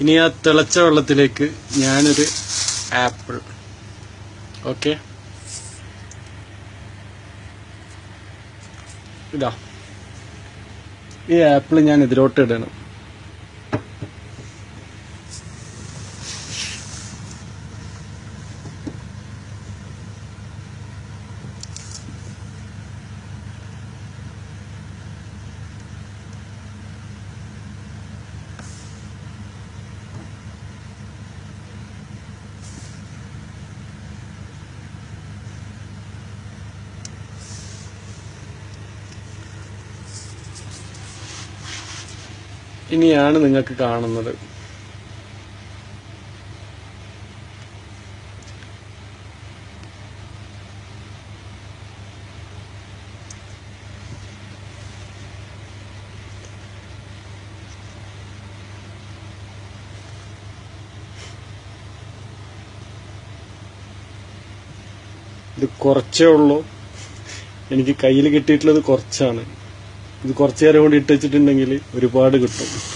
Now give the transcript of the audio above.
ഇനി ആ തിളച്ച വെള്ളത്തിലേക്ക് ഞാനൊരു ആപ്പിൾ ഓക്കെ ഇതാ ഈ ആപ്പിൾ ഞാൻ ഇതിലോട്ട് ഇടണം ഇനിയാണ് നിങ്ങൾക്ക് കാണുന്നത് ഇത് കുറച്ചേ ഉള്ളൂ എനിക്ക് കയ്യിൽ കിട്ടിയിട്ടുള്ളത് കുറച്ചാണ് ഇത് കുറച്ചു നേരം കൊണ്ട് ഇട്ട് വെച്ചിട്ടുണ്ടെങ്കിൽ ഒരുപാട് കിട്ടും